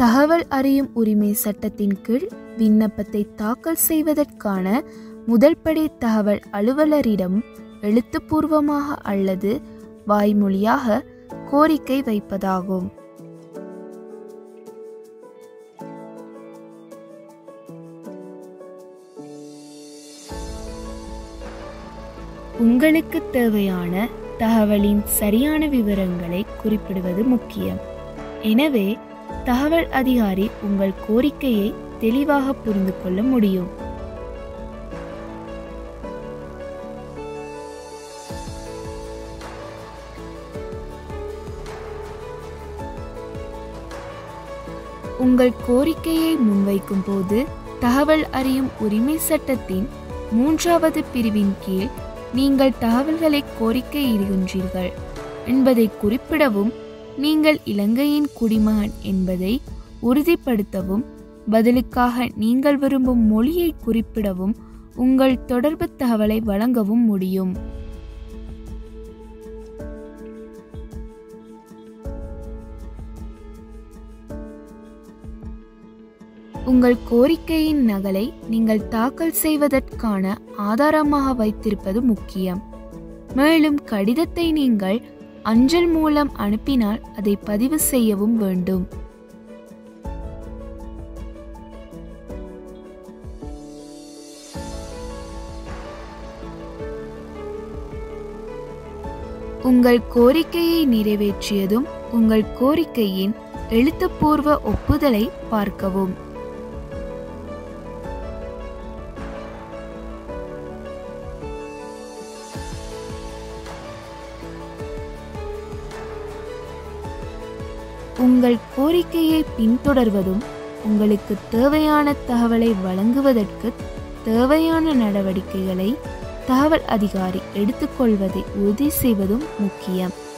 தகவல் அறியும் உரிமை சட்டத்தின் கீழ் விண்ணப்பத்தை தாக்கல் செய்வதற்கான முதல் படி தகவல் அலுவலரிடம் எழுத்துப்பூர்வமாக அல்லது வாய்மொழியாக கோரிக்கை வைப்பதாகும் உங்களுக்கு தேவையான தகவலின் சரியான விவரங்களை குறிப்பிடுவது முக்கியம் எனவே தகவல் அதிகாரி உங்கள் கோரிக்கையை தெளிவாக புரிந்து கொள்ள முடியும் உங்கள் கோரிக்கையை முன்வைக்கும் போது தகவல் அறியும் உரிமை சட்டத்தின் மூன்றாவது பிரிவின் கீழ் நீங்கள் தகவல்களை கோரிக்கையிடுகின்றீர்கள் என்பதை குறிப்பிடவும் நீங்கள் இலங்கையின் குடிமகன் என்பதை உறுதிப்படுத்தவும் பதிலுக்காக நீங்கள் விரும்பும் மொழியை குறிப்பிடவும் உங்கள் தொடர்பு தகவலை வழங்கவும் முடியும் உங்கள் கோரிக்கையின் நகலை நீங்கள் தாக்கல் செய்வதற்கான ஆதாரமாக வைத்திருப்பது முக்கியம் மேலும் கடிதத்தை நீங்கள் அஞ்சல் மூலம் அனுப்பினால் அதை பதிவு செய்யவும் வேண்டும் உங்கள் கோரிக்கையை நிறைவேற்றியதும் உங்கள் கோரிக்கையின் எழுத்துப்பூர்வ ஒப்புதலை பார்க்கவும் உங்கள் கோரிக்கையை பின்தொடர்வதும் உங்களுக்கு தேவையான தகவலை வழங்குவதற்கு தேவையான நடவடிக்கைகளை தகவல் அதிகாரி எடுத்துக்கொள்வதை உறுதி செய்வதும் முக்கியம்